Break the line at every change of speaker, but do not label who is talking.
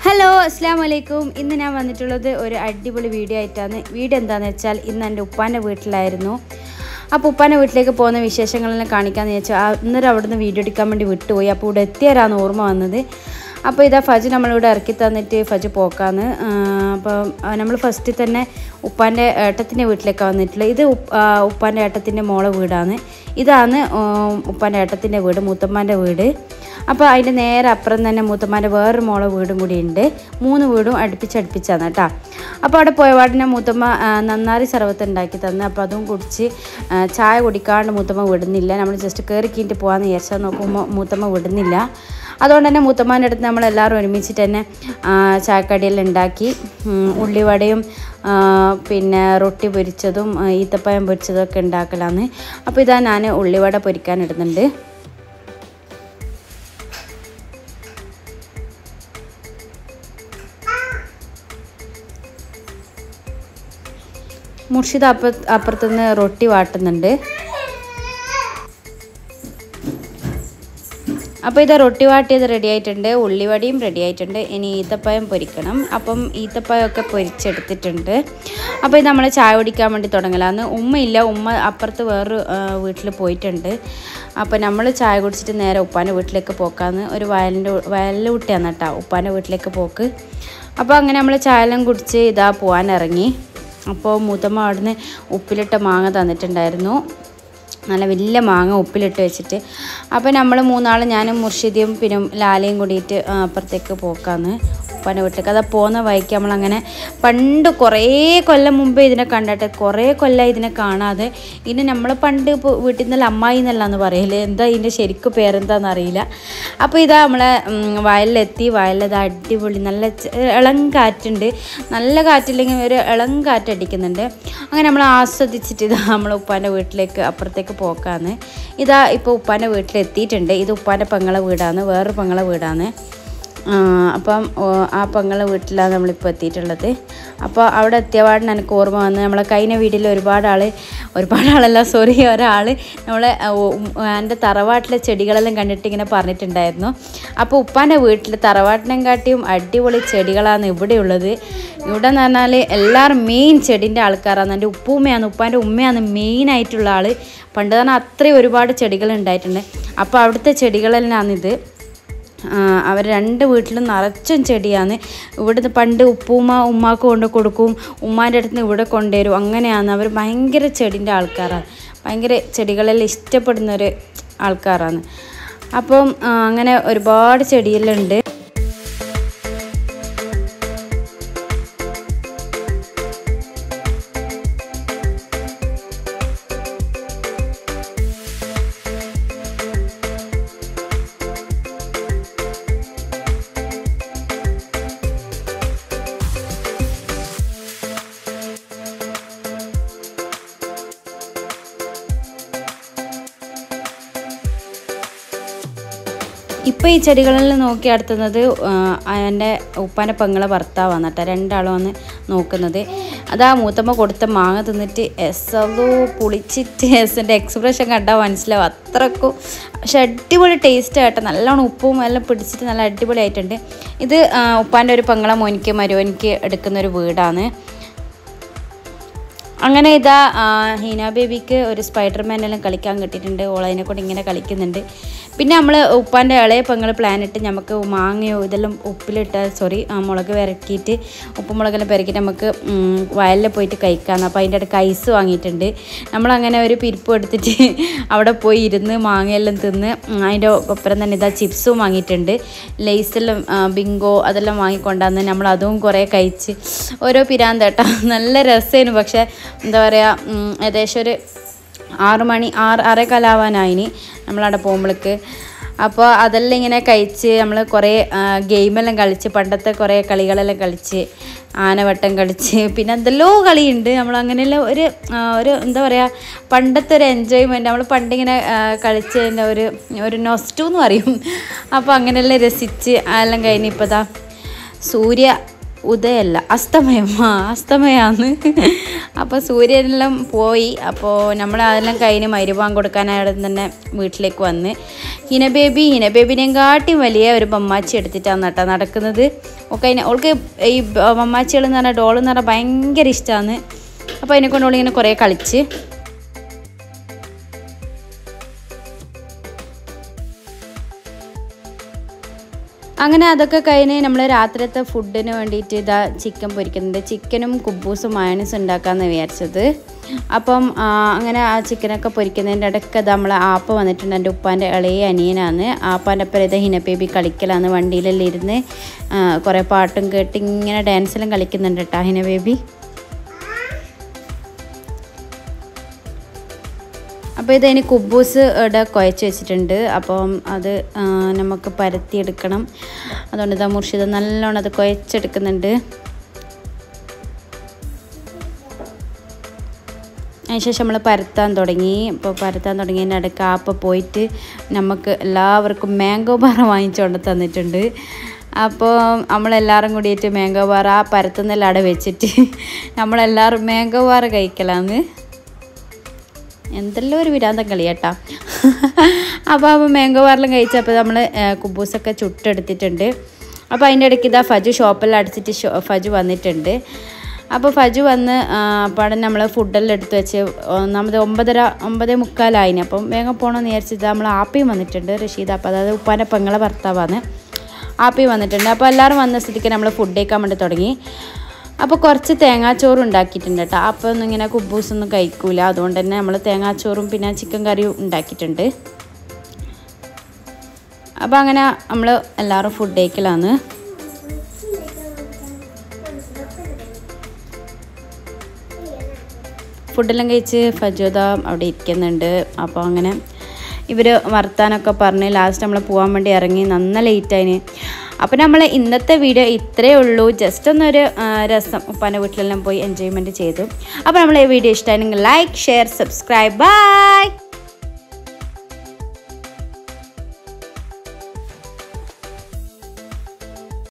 hello അസ്സാം വലൈക്കും ഇന്ന് ഞാൻ വന്നിട്ടുള്ളത് ഒരു അടിപൊളി വീഡിയോ ആയിട്ടാണ് വീഡിയോ എന്താണെന്ന് വെച്ചാൽ ഇന്ന് എൻ്റെ ഉപ്പാൻ്റെ വീട്ടിലായിരുന്നു അപ്പോൾ ഉപ്പാൻ്റെ വീട്ടിലേക്ക് പോകുന്ന വിശേഷങ്ങളെല്ലാം കാണിക്കാമെന്ന് വെച്ചാൽ അന്നേരം അവിടുന്ന് വീഡിയോ എടുക്കാൻ വേണ്ടി വിട്ടുപോയി അപ്പോൾ ഇവിടെ എത്തിയവരാണ് ഓർമ്മ വന്നത് അപ്പോൾ ഇതാ ഫജ് നമ്മളിവിടെ ഇറക്കി തന്നിട്ട് ഫജ് പോക്കാന്ന് അപ്പോൾ നമ്മൾ ഫസ്റ്റിൽ തന്നെ ഉപ്പാൻ്റെ ഏട്ടത്തിൻ്റെ വീട്ടിലേക്കാണ് വന്നിട്ടുള്ളത് ഇത് ഉപ്പ്- ആ, ഉപ്പാൻ്റെ ഏട്ടത്തിൻ്റെ മോളെ വീടാണ് ഇതാണ് ഉം, ഉപ്പാൻ്റെ ഏട്ടത്തിൻ്റെ വീട് മൂത്തമ്മാൻ്റെ വീട് അപ്പോൾ അതിൻ്റെ നേരെ അപ്പുറം തന്നെ മൂത്തമ്മാൻ്റെ വേറൊരു മോളെ വീടും കൂടി ഉണ്ട് മൂന്ന് വീടും അടുപ്പിച്ചടുപ്പിച്ചാണ് കേട്ടോ അപ്പോൾ അവിടെ പോയ പാടിനെ മൂത്തമ്മ ആ, നന്നാരി സർവത്ത് ഉണ്ടാക്കി തന്നു അപ്പോൾ അതും കുടിച്ച് ആ, ചായ കുടിക്കാണ്ട് മൂത്തമ്മ വിടുന്നില്ല നമ്മൾ ജസ്റ്റ് കയറി കീഞ്ഞിട്ട് പോകാമെന്ന് വിചാരിച്ചാൽ നോക്കുമ്പോൾ മൂത്തമ്മ വിടുന്നില്ല അതുകൊണ്ട് തന്നെ മൂത്തമ്മാൻ്റെ അടുത്ത് നമ്മളെല്ലാവരും ഒരുമിച്ചിട്ട് തന്നെ ആ, ചായക്കടിയെല്ലാം ഉണ്ടാക്കി ഉം, ഉള്ളിവടയും ആ, പിന്നെ റൊട്ടി പൊരിച്ചതും ആ, ഈത്തപ്പഴം പൊരിച്ചതും ഒക്കെ ഉണ്ടാക്കലാന്ന് അപ്പോൾ ഇതാ ഞാൻ ഉള്ളിവട പൊരിക്കാൻ ഇടുന്നുണ്ട് മുർഷിദ് അപ്പ അപ്പുറത്തുനിന്ന് റൊട്ടി വാട്ടുന്നുണ്ട് അപ്പോൾ ഇത് റൊട്ടി വാട്ടിയത് റെഡി ആയിട്ടുണ്ട് ഉള്ളിവടിയും റെഡി ആയിട്ടുണ്ട് ഇനി ഈത്തപ്പഴം പൊരിക്കണം അപ്പം ഈത്തപ്പഴം ഒക്കെ പൊരിച്ചെടുത്തിട്ടുണ്ട് അപ്പോൾ ഇത് നമ്മൾ ചായ കുടിക്കാൻ വേണ്ടി തുടങ്ങലാന്ന് ഉമ്മയില്ല ഉമ്മ അപ്പുറത്ത് വേറൊരു വീട്ടിൽ പോയിട്ടുണ്ട് അപ്പോൾ നമ്മൾ ചായ കുടിച്ചിട്ട് നേരെ ഉപ്പാൻ്റെ വീട്ടിലേക്ക് പോക്കാന്ന് ഒരു വയലിൻ്റെ വയലിൽ കുട്ടിയാണ് കേട്ടോ ഉപ്പാൻ്റെ വീട്ടിലേക്ക് പോക്ക് അപ്പോൾ അങ്ങനെ നമ്മൾ ചായയെല്ലാം കുടിച്ച് ഇതാ പോകാൻ ഇറങ്ങി അപ്പോൾ മൂത്തമ്മ അവിടുന്ന് ഉപ്പിലിട്ട മാങ്ങ തന്നിട്ടുണ്ടായിരുന്നു നല്ല വലിയ മാങ്ങ ഉപ്പിലിട്ട് വെച്ചിട്ട് അപ്പോൾ നമ്മൾ മൂന്നാൾ ഞാനും മുർഷിദിയും പിന്നെ ലാലയും കൂടിയിട്ട് ആ, അപ്പുറത്തേക്ക് പോക്കാന്ന് ഉപ്പാൻ്റെ വീട്ടിലേക്ക് അത് പോകുന്ന വഴിക്ക് നമ്മളങ്ങനെ പണ്ട് കുറേ കൊല്ലം മുമ്പേ ഇതിനെ കണ്ടിട്ട് കുറേ കൊല്ലം ഇതിനെ കാണാതെ ഇനി നമ്മൾ പണ്ട് ഇപ്പോൾ വീട്ടിൽ നിന്നല്ല അമ്മായി എന്നല്ലാന്ന് പറയല് എന്താ ഇതിൻ്റെ ശരിക്കും പേരെന്താണെന്ന് അറിയില്ല അപ്പോൾ ഇതാ നമ്മളെ ഉം, വയലിലെത്തി വയലിലത് അടിപൊളി നല്ല ച- ഇളം കാറ്റുണ്ട് നല്ല കാറ്റില്ലെങ്കിൽ ഒരു ഇളം കാറ്റടിക്കുന്നുണ്ട് അങ്ങനെ നമ്മൾ ആസ്വദിച്ചിട്ട് ഇതാ നമ്മൾ ഉപ്പാൻ്റെ വീട്ടിലേക്ക് അപ്പുറത്തേക്ക് പോക്കാന്ന് ഇതാ ഇപ്പോൾ ഉപ്പാൻ്റെ വീട്ടിലെത്തിയിട്ടുണ്ട് ഇത് ഉപ്പാൻ്റെ പെങ്ങളെ വീടാണ് വേറൊരു പെങ്ങളെ വീടാണ് ആ, അപ്പം ഓ, ആ പെങ്ങളെ വീട്ടിലാണ് നമ്മളിപ്പോൾ എത്തിയിട്ടുള്ളത് അപ്പോൾ അവിടെ എത്തിയപാടിന് എനിക്ക് ഓർമ്മ വന്ന് നമ്മളെ കഴിഞ്ഞ വീട്ടിൽ ഒരുപാട് ആൾ ഒരുപാട് ആളല്ല സോറി ഒരാൾ നമ്മളെ ആ, ഉം, എൻ്റെ തറവാട്ടിലെ ചെടികളെല്ലാം കണ്ടിട്ട് ഇങ്ങനെ പറഞ്ഞിട്ടുണ്ടായിരുന്നു അപ്പോൾ ഉപ്പാൻ്റെ വീട്ടിൽ തറവാട്ടിനെയും കാട്ടിയും അടിപൊളി ചെടികളാണ് ഇവിടെയുള്ളത് ഇവിടെ എന്ന് പറഞ്ഞാൽ എല്ലാവരും മെയിൻ ചെടിൻ്റെ ആൾക്കാരാണ് എൻ്റെ ഉപ്പുമ്മയാണ് ഉപ്പാൻ്റെ ഉമ്മയാണ് മെയിനായിട്ടുള്ള ആൾ പണ്ട് തന്നെ അത്രയും ഒരുപാട് ചെടികൾ ഉണ്ടായിട്ടുണ്ട് അപ്പോൾ അവിടുത്തെ ചെടികളെല്ലാമാണിത് അവർ രണ്ട് വീട്ടിലും നിറച്ചും ചെടിയാണ് ഇവിടുന്ന് പണ്ട് ഉപ്പൂമ്മ ഉമ്മാക്ക് കൊണ്ട് കൊടുക്കും ഉമ്മാൻ്റെ അടുത്ത് നിന്ന് ഇവിടെ കൊണ്ടുവരും അങ്ങനെയാണ് അവർ ഭയങ്കര ചെടിൻ്റെ ആൾക്കാരാണ് ഭയങ്കര ചെടികളെല്ലാം ഇഷ്ടപ്പെടുന്ന ഒരു ആൾക്കാരാണ് അപ്പം ആ, അങ്ങനെ ഒരുപാട് ചെടിയെല്ലാം ഉണ്ട് ഇപ്പോൾ ഈ ചെടികളിൽ നോക്കി നടത്തുന്നത് എൻ്റെ ഉപ്പാൻ്റെ പെങ്ങളെ ഭർത്താവാണ് കേട്ടോ രണ്ടാളും വന്ന് നോക്കുന്നത് അതാ മൂത്തമ്മ കൊടുത്ത മാങ്ങ തിന്നിട്ട് എസതോ പുളിച്ചിട്ട് എസിൻ്റെ എക്സ്പ്രഷൻ കണ്ടാൽ മനസ്സിലാവും അത്രക്കും പക്ഷെ അടിപൊളി ടേസ്റ്റ് ആയിട്ട് നല്ലോണം ഉപ്പും എല്ലാം പിടിച്ചിട്ട് നല്ല അടിപൊളിയായിട്ടുണ്ട് ഇത് ആ, ഉപ്പാൻ്റെ ഒരു പെങ്ങളെ മോനിക്ക് മരുവനിക്ക് എടുക്കുന്ന ഒരു വീടാണ് അങ്ങനെ ഇതാ ആ, ഹീന ബേബിക്ക് ഒരു സ്പൈഡർമാനെല്ലാം കളിക്കാൻ കിട്ടിയിട്ടുണ്ട് ഓളതിനെ കൊണ്ട് ഇങ്ങനെ കളിക്കുന്നുണ്ട് പിന്നെ നമ്മൾ ഉപ്പാൻ്റെ ഇളയ പെങ്ങൾ പ്ലാനിട്ട് നമുക്ക് മാങ്ങയോ ഇതെല്ലാം ഉപ്പിലിട്ട് സോറി മുളക് വിരക്കിയിട്ട് ഉപ്പുമുളകെല്ലാം പെരക്കിയിട്ട് നമുക്ക് ഉം, വയലിൽ പോയിട്ട് കഴിക്കാമെന്ന് അപ്പോൾ അതിൻ്റെ ഇടയ്ക്ക് ഐസ് വാങ്ങിയിട്ടുണ്ട് നമ്മളങ്ങനെ ഒരു പിരിപ്പ് എടുത്തിട്ട് അവിടെ പോയി ഇരുന്ന് മാങ്ങയെല്ലാം തിന്ന് ഉം, അതിൻ്റെ ഒപ്പം തന്നെ ഇതാ ചിപ്സും വാങ്ങിയിട്ടുണ്ട് ലേസെല്ലാം ആ, ബിങ്കോ അതെല്ലാം വാങ്ങിക്കൊണ്ടാന്ന് നമ്മൾ അതും കുറേ കഴിച്ച് ഓരോ പിരാന്തേട്ടാ നല്ല രസമായിരുന്നു പക്ഷേ എന്താ പറയുക ഉം, ഏകദേശം ഒരു ആറ് മണി ആറ് ആറേകാലാവാനായിനി നമ്മളവിടെ പോകുമ്പോഴേക്ക് അപ്പോൾ അതെല്ലാം ഇങ്ങനെ കഴിച്ച് നമ്മൾ കുറേ ഗെയിമെല്ലാം കളിച്ച് പണ്ടത്തെ കുറേ കളികളെല്ലാം കളിച്ച് ആനവട്ടം കളിച്ച് പിന്നെ എന്തെല്ലോ കളിയുണ്ട് നമ്മൾ അങ്ങനെയെല്ലാം ഒരു ആ, ഒരു എന്താ പറയുക പണ്ടത്തെ ഒരു എൻജോയ്മെൻറ്റ് നമ്മൾ പണ്ടിങ്ങനെ ആ, കളിച്ചതിൻ്റെ ഒരു ഒരു നൊസ്റ്റു എന്ന് പറയും അപ്പോൾ അങ്ങനെയെല്ലാം രസിച്ച് എല്ലാം കഴിഞ്ഞ് ഇപ്പോൾ ദാ സൂര്യ ഉദയല്ല അസ്തമയം ആ അസ്തമയാന്ന് അപ്പോൾ സൂര്യനെല്ലാം പോയി അപ്പോൾ നമ്മൾ അതെല്ലാം കഴിഞ്ഞ് മരുവാൻ കൊടുക്കാനായിട്ട് തന്നെ വീട്ടിലേക്ക് വന്ന് ഹിന ബേബി ഹിന ബേബിനെയും കാട്ടി വലിയ ഒരു ബമ്മാച്ചി എടുത്തിട്ടാണ് കേട്ടോ നടക്കുന്നത് ഒക്കെ അതിനെ അവൾക്ക് ഈ ബമ്മാച്ചികൾ എന്ന് പറഞ്ഞാൽ ഡോൾ എന്ന് പറഞ്ഞാൽ ഭയങ്കര ഇഷ്ടമാണ് അപ്പോൾ അതിനെ കൊണ്ട് അവളിങ്ങനെ കുറേ കളിച്ച് അങ്ങനെ അതൊക്കെ കഴിഞ്ഞ് നമ്മൾ രാത്രിയത്തെ ഫുഡിന് വേണ്ടിയിട്ട് ഇതാ ചിക്കൻ പൊരിക്കുന്നുണ്ട് ചിക്കനും കുബൂസും മയണീസ് ഉണ്ടാക്കാമെന്ന് വിചാരിച്ചത് അപ്പം ആ, അങ്ങനെ ആ ചിക്കനൊക്കെ പൊരിക്കുന്നതിൻ്റെ ഇടയ്ക്ക് അത് നമ്മൾ ആപ്പ വന്നിട്ടുണ്ട് എൻ്റെ ഉപ്പാൻ്റെ ഇളയ അനിയനാണ് ആപ്പാൻ്റെ ഒപ്പം ഇത് ഹിനബേബി കളിക്കലാന്ന് വണ്ടിയിലെല്ലാം ഇരുന്ന് ആ, കുറേ പാട്ടും കേട്ട് ഇങ്ങനെ ഡാൻസെല്ലാം കളിക്കുന്നുണ്ട് കേട്ടോ ഹിനബേബി അപ്പോൾ ഇത് അതിന് കുബൂസ് ഇവിടെ കുഴച്ച് വെച്ചിട്ടുണ്ട് അപ്പം അത് ആ, നമുക്ക് പരത്തിയെടുക്കണം അതുകൊണ്ട് ഇതാ മുർഷിദ നല്ലോണം അത് കുഴച്ചെടുക്കുന്നുണ്ട് അതിനുശേഷം നമ്മൾ പരത്താൻ തുടങ്ങി ഇപ്പോൾ പരത്താൻ തുടങ്ങിയതിൻ്റെ ഇടയ്ക്ക് ആപ്പ പോയിട്ട് നമുക്ക് എല്ലാവർക്കും മാംഗോ ബാർ വാങ്ങിച്ചുകൊണ്ട് തന്നിട്ടുണ്ട് അപ്പോൾ നമ്മളെല്ലാവരും കൂടിയിട്ട് മാംഗോ ബാർ ആ പരത്തുന്നതിൽ അവിടെ വെച്ചിട്ട് നമ്മളെല്ലാവരും മാംഗോ ബാർ കഴിക്കലാന്ന് എന്തെല്ലാം ഒരു വിരാന്തം കളിയാട്ടാ അപ്പോൾ അപ്പോൾ മാംഗോ ബാറെല്ലാം കഴിച്ചപ്പോൾ നമ്മൾ കുബൂസൊക്കെ ചുട്ടെടുത്തിട്ടുണ്ട് അപ്പോൾ അതിൻ്റെ ഇടയ്ക്ക് ഇതാ ഫജു ഷോപ്പെല്ലാം അടിച്ചിട്ട് ഷോ ഫജു വന്നിട്ടുണ്ട് അപ്പോൾ ഫജു വന്ന് അപ്പം നമ്മൾ ഫുഡെല്ലാം എടുത്ത് വെച്ച് ഒന്നാമത് ഒമ്പതര ഒമ്പതേ മുക്കാലായിന് അപ്പം വേഗം പോകണമെന്ന് വിചാരിച്ചിട്ട് നമ്മൾ ആപ്പിയും വന്നിട്ടുണ്ട് റഷീദ് അപ്പം അതായത് ഉപ്പാൻ്റെ പെങ്ങളെ ഭർത്താവാണ് ആപ്പി വന്നിട്ടുണ്ട് അപ്പോൾ എല്ലാവരും വന്ന സ്ഥിതിക്ക് നമ്മൾ ഫുഡ് കഴിക്കാൻ വേണ്ടി തുടങ്ങി അപ്പോൾ കുറച്ച് തേങ്ങാച്ചോറ് ഉണ്ടാക്കിയിട്ടുണ്ട് കേട്ടോ അപ്പോൾ ഒന്നും ഇങ്ങനെ കുബൂസൊന്നും കഴിക്കൂല അതുകൊണ്ട് തന്നെ നമ്മൾ തേങ്ങാച്ചോറും പിന്നെ ചിക്കൻ കറിയും ഉണ്ടാക്കിയിട്ടുണ്ട് അപ്പോൾ അങ്ങനെ നമ്മൾ എല്ലാവരും ഫുഡ് കഴിക്കലാണ് ഫുഡെല്ലാം കഴിച്ച് ഫജോദ അവിടെ ഇരിക്കുന്നുണ്ട് അപ്പോൾ അങ്ങനെ ഇവർ വർത്താനൊക്കെ പറഞ്ഞ് ലാസ്റ്റ് നമ്മൾ പോകാൻ വേണ്ടി ഇറങ്ങി നന്ന ലേറ്റായിന് അപ്പോൾ നമ്മൾ ഇന്നത്തെ വീഡിയോ ഇത്രയേ ഉള്ളൂ ജസ്റ്റ് ഒന്നൊരു ആ, രസം ഉപ്പാൻ്റെ വീട്ടിലെല്ലാം പോയി എൻജോയ്മെൻറ്റ് ചെയ്തു അപ്പോൾ നമ്മൾ ഈ വീഡിയോ ഇഷ്ടമായിരുന്നെങ്കിൽ ലൈക്ക് ഷെയർ സബ്സ്ക്രൈബ് ബൈ